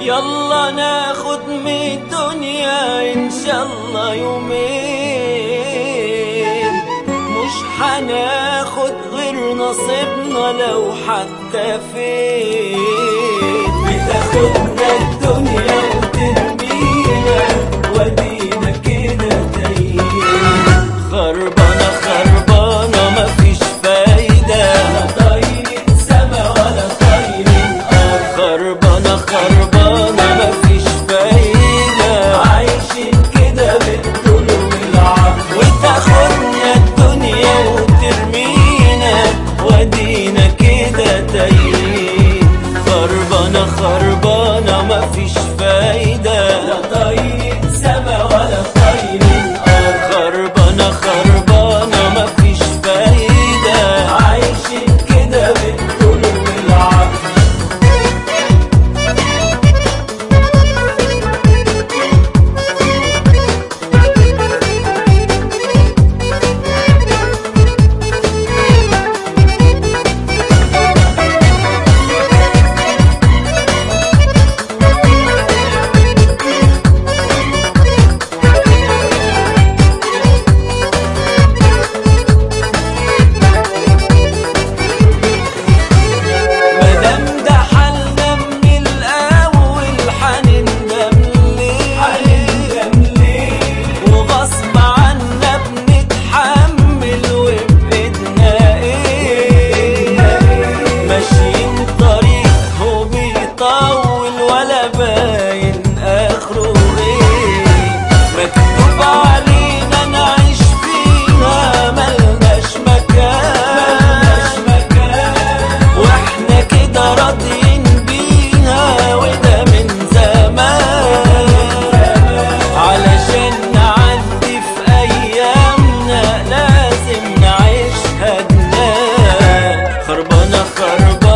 يلا ناخد من الدنيا ان شاء الله يومين مش هناخد غير نصيبنا لو حتى فين بتاخدنا الدنيا وترمينا ودينا كده تايهين خربانة خربانة مفيش فايدة لا طايرين سما ولا طايرين أرض خربانة خربانة مفيش فايدة عايشين كده بالطول والعرض وتاخدنا الدنيا وترمينا ودينا كده تايهين خربانة خربانة مفيش فايدة لا طايرين سما ولا طايرين أرض خربانة خربانة مفيش فايدة عايشين كده بالطول والعرض مادام ده حالنا من الاول هنندم ليه وغصب عنا بنتحمل وبإيدنا ايه ماشيين طريق هو بيطول ولا باين اخره ايه مكتوب علينا نعيش فيها ملناش مكان واحنا كده راضيين بيها وده من زمان علشان نعدي في ايامنا لازم نعيشها جنان خربانه خربانه